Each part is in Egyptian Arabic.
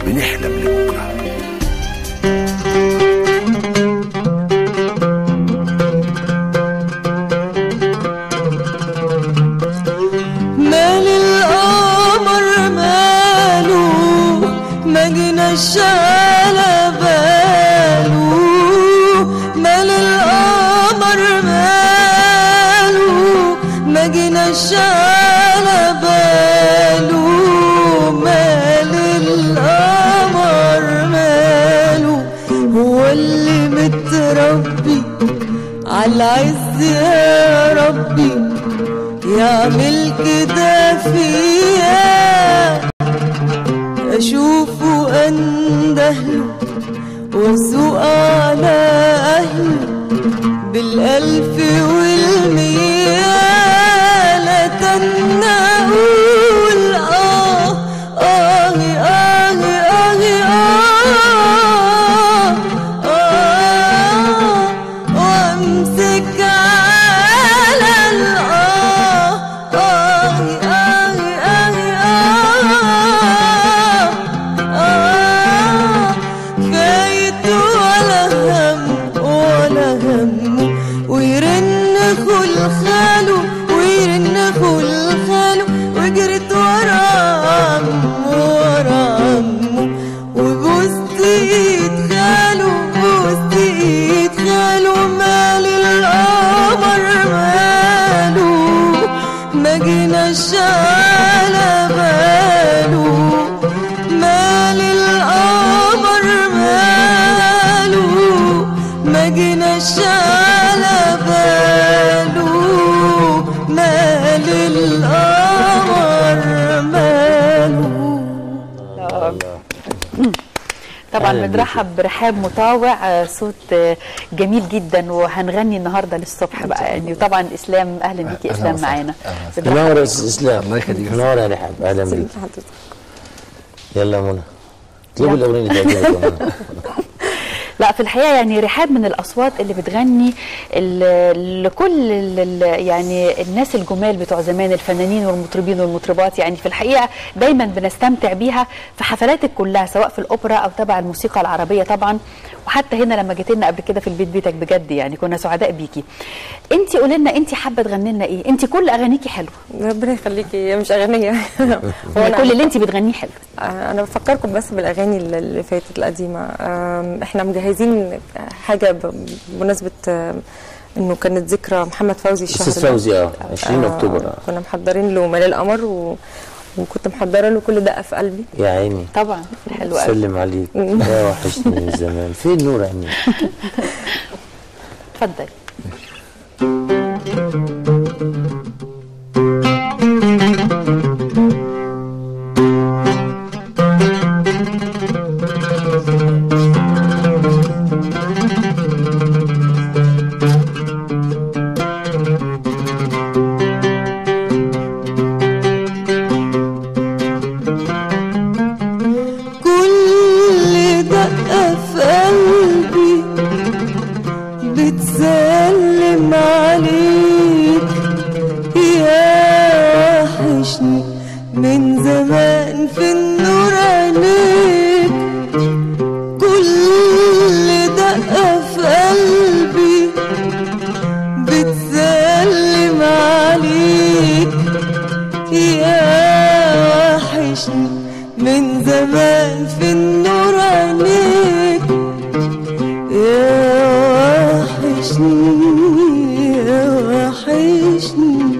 بنحلم لبكرة مال القمر ماله ما جناش على باله مال القمر ماله ما جناش على باله مال القمر ماله هو اللي متربي على العز يا ربي يعمل كده فيا اشوفه اندهله واسوق على اهله بالالف والمية لا تنى اقول اه اه اه اه اه اه وامسك على الاه اه اه اه اه اه فايت ولا هم ولا هم ويرن خل خاله ويرن خل خاله وجرت ورا عمه ورا عمه وبوست ايد خاله بوست ايد خاله مال القمر ماله ما جيناش على باله مال القمر ماله ما جيناش على باله مال القمر ماله طبعا أهلاً بنرحب برحاب مطاوع آه، صوت آه، جميل جدا وهنغني النهارده للصبح بقى يعني وطبعا اسلام اهلا بيكي أهلاً اسلام وسهلاً. معانا أهلاً بنرحب منور يا بيك. استاذ اسلام الله يخليك. منور يا رحاب اهلا بيك حضرتك يلا يا منى اطلبي الاغنيه اللي تعجبك يا منى. لا في الحقيقه يعني رحاب من الاصوات اللي بتغني ال- لكل ال- ال- يعني الناس الجمال بتوع زمان الفنانين والمطربين والمطربات يعني في الحقيقه دايما بنستمتع بيها في حفلاتك كلها سواء في الاوبرا او تبع الموسيقى العربيه طبعا وحتى هنا لما جيت لنا قبل كده في البيت بيتك بجد يعني كنا سعداء بيكي انت قولي لنا انت حابه تغني لنا ايه انت كل اغانيكي حلوه ربنا يخليكي هي مش اغنيه هو يعني أنا- كل اللي انت بتغنيه حلو انا بفكركم بس بالاغاني اللي- اللي فاتت القديمه أم، احنا مجهزين حاجه ب- بمناسبه أم، انه كانت ذكرى محمد فوزي الشهر استاذ ده. فوزي اه 20 آه، اكتوبر آه. كنا محضرين له ملال القمر و... وكنت محضره له كل دقه في قلبي يا عيني طبعا حلو قوي سلم عليك يا وحشني من زمان فين نور عيني اتفضل كل دقة في قلبي بتسلم عليك يا وحشني من زمان في النور عينيك كل دقة في قلبي بتسلم عليك يا وحشني من زمان في النور عينيك يا وحشني يا وحشني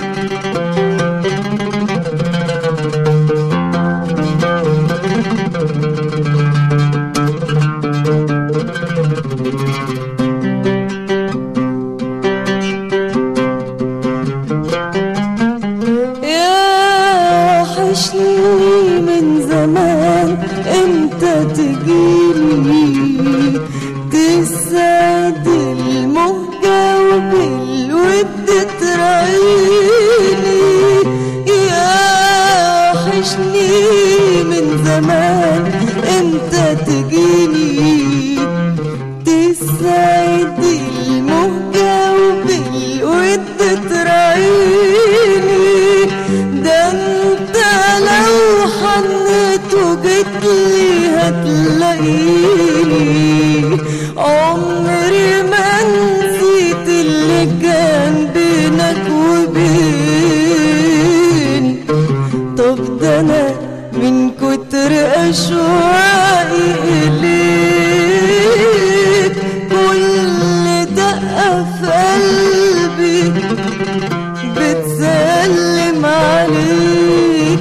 يا وحشني من زمان امتى تجيلي تسعد المهجة وبالود تراعيني يا وحشني من زمان امتى تجيلي تسعد المهجة وبالود تراعيني ده انت لو حنيت وجيت اللي هتلاقيه عمري ما نسيت اللي كان بينك وبين طب ده انا من كتر اشواقي اليك كل دقه في قلبي بتسلم عليك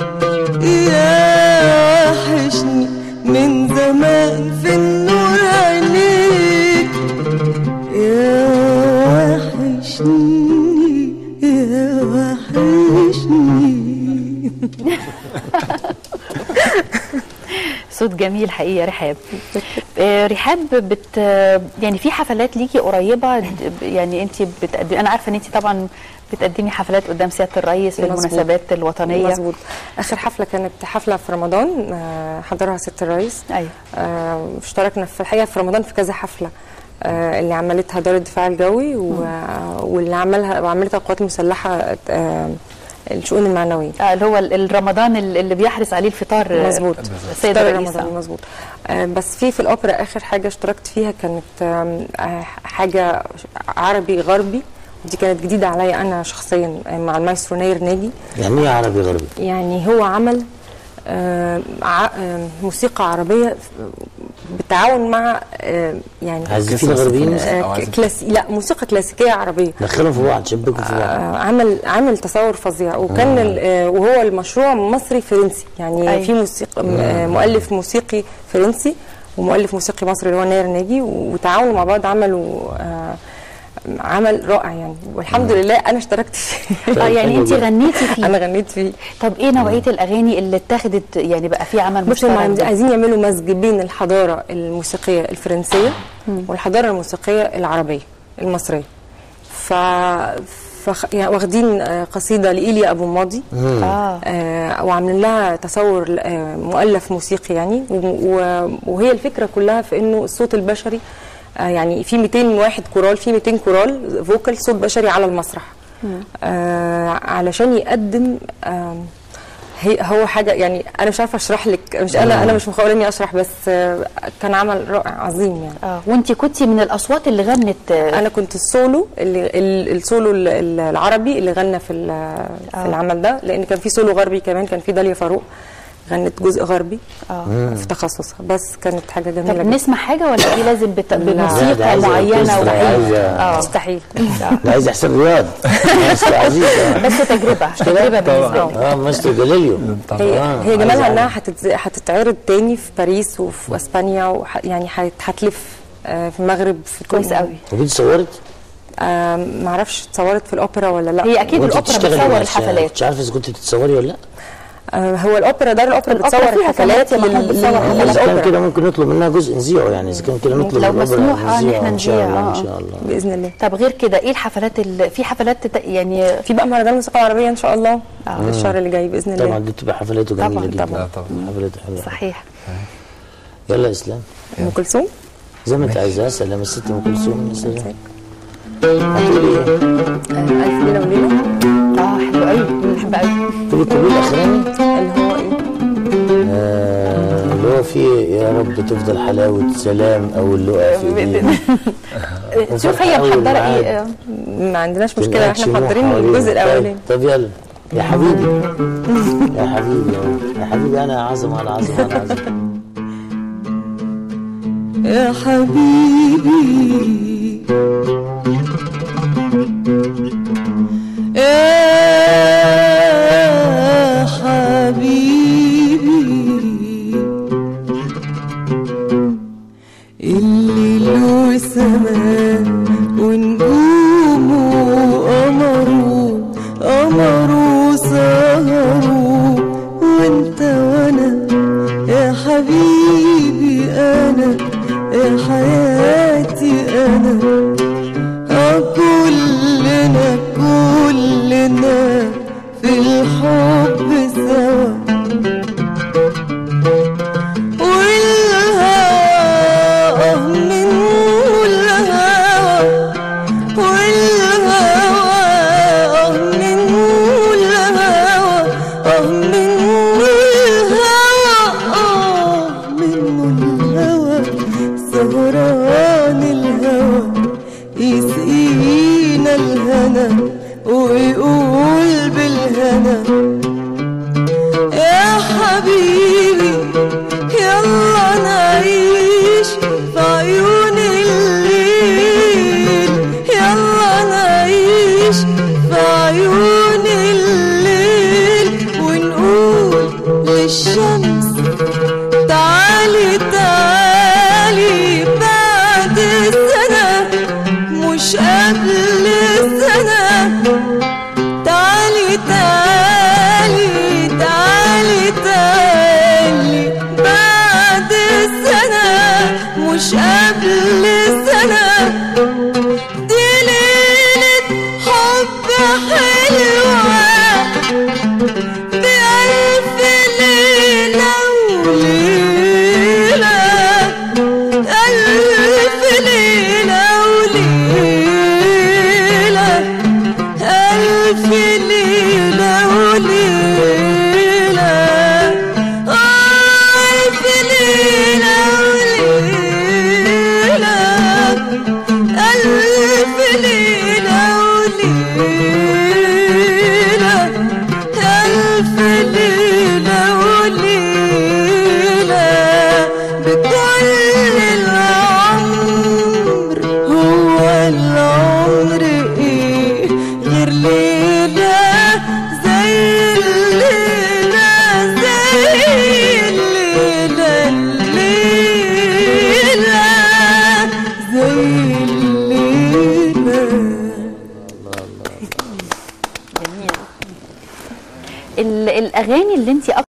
يا وحشني من زمان في النور عينيك يا وحشني يا وحشني صوت جميل حقيقي يا رحاب آه، رحاب بت يعني في حفلات ليكي قريبه د- يعني انت بتقدمي انا عارفه ان انت طبعا بتقدمي حفلات قدام سياده الرئيس في مظبوط. المناسبات الوطنيه مظبوط اخر حفله كانت حفله في رمضان آه، حضرها ست الرئيس ايوه آه، اشتركنا في الحقيقه في رمضان في كذا حفله آه، اللي عملتها دار الدفاع الجوي و- واللي عملها وعملتها القوات المسلحه آه، الشؤون المعنويه آه اللي هو ال- الرمضان ال- اللي بيحرص عليه الفطار آه، مظبوط السيد إفطار الرئيس رمضان آه. مظبوط آه، بس في في الاوبرا اخر حاجه اشتركت فيها كانت آم، آه، حاجه عربي غربي دي كانت جديده عليا انا شخصيا آه، مع المايسترو ناير ناجي يعني ايه عربي غربي؟ يعني هو عمل آه، ع- آه، موسيقى عربيه بالتعاون مع آه، يعني عازفين غربيين آه، ك- كلاسي لا موسيقى كلاسيكيه عربيه دخلهم في بعض شبكوا في بعض آه، عمل عمل تصور فظيع وكان ال- آه، وهو المشروع مصري فرنسي يعني أيوة. في موسيقى م- آه، مؤلف موسيقي فرنسي ومؤلف موسيقي مصري اللي هو ناير ناجي وتعاونوا مع بعض عملوا آه، عمل رائع يعني والحمد لله انا اشتركت فيه اه يعني انت غنيتي فيه انا غنيت فيه طب ايه نوعيه الاغاني اللي اتاخدت يعني بقى في عمل بصوا هم مشترك عايز- ده؟ عايزين يعملوا مزج بين الحضاره الموسيقيه الفرنسيه والحضاره الموسيقيه العربيه المصريه ف فخ... يعني واخدين آه، قصيده لايليا ابو ماضي اه آه وعاملين لها تصور آه مؤلف موسيقي يعني و... و... وهي الفكره كلها في انه الصوت البشري آه يعني في 200 واحد كورال في 200 كورال فوكال صوت بشري على المسرح آه علشان يقدم آه هي هو حاجه يعني انا مش عارفه اشرح لك مش انا انا مش مخوله اني اشرح بس آه كان عمل رائع عظيم يعني اه وانت كنتي من الاصوات اللي غنت آه، انا كنت السولو اللي ال- السولو ال- ال- العربي اللي غنى في ال- في العمل ده لان كان في سولو غربي كمان كان في داليا فاروق غنت جزء غربي اه في تخصصها بس كانت حاجه طب جميله جدا نسمع حاجه ولا دي لازم بت... لا، ده بموسيقى عايزة معينه أوركسترا، وحقيقي عايزة- اه مستحيل ده عايز يحسن رياض ماستر عزيز آه. بس تجربه تجربه بالنسبه لي اه ماستر جاليليو هي آه، هي جمالها عايزة انها هتتز- هتتعرض تاني في باريس وفي اسبانيا وح يعني هت- هتلف آه، في المغرب في كل- كويس قوي ودي اتصورت آه، معرفش اتصورت في الاوبرا ولا لا هي اكيد وأنت الاوبرا بتشتغلي بتصور مع- الحفلات مش عارفه اذا كنت بتتصوري ولا لا آه، هو الاوبرا دار الاوبرا الأوبرا بتصور فيها حفلات كمان يا محمود لل- بتصور لل- حفلات. اذا كان للاوبرا كده ممكن نطلب منها جزء نذيعه يعني اذا كان كده نطلب لو من الأوبرا مسموح، آه، إن نذيعه إحنا ان شاء نذيع، الله آه. ان شاء الله باذن الله طب غير كده ايه الحفلات اللي في حفلات تت- يعني في بقى مهرجان الموسيقى العربيه ان شاء الله آه. الشهر اللي جاي باذن الله طبعا دي بتبقى حفلاته جميله طبعاً، جدا طبعاً. طبعاً. حفلاته حلوه صحيح يلا يا اسلام ام كلثوم زي ما انت عايزها سلام الست ام كلثوم يا سلام هتقولي ايه؟ آه، الف ليله وليله اه حلو قوي بحب قوي تقولي الكوبليه الاخراني اللي هو ايه آه، اللي هو فيه يا رب تفضل حلاوه سلام او اللقا في ايدينا شوف هي أول محضره معاد. ايه آه، ما عندناش مشكله بالعكس احنا نوح محضرين حوالينا. الجزء الاولاني طب, طب يلا يا حبيبي يا حبيبي يا حبيبي انا عظمه على عظمه على عظمه يا حبيبي يا حبيبي الليل وسماء ونجومه قمره قمره سهروا وانت وانا يا حبيبي انا يا حياتي انا آه كلنا كلنا في الحب سوا والهوى من الهوى والهوى من الهوى من الهوى مش قبل سنة دي ليلة حب حلوة بألف ليلة وليلة ألف ليلة وليلة ألف ليلة وليلة ألف ليلة وليلة ألف ليلة وليلة ألف ليلة وليلة بكل العمر هو العمر إيه غير ليلة زي الليلة زي الليلة الليلة زي الليلة جميل ال- الاغاني اللي انت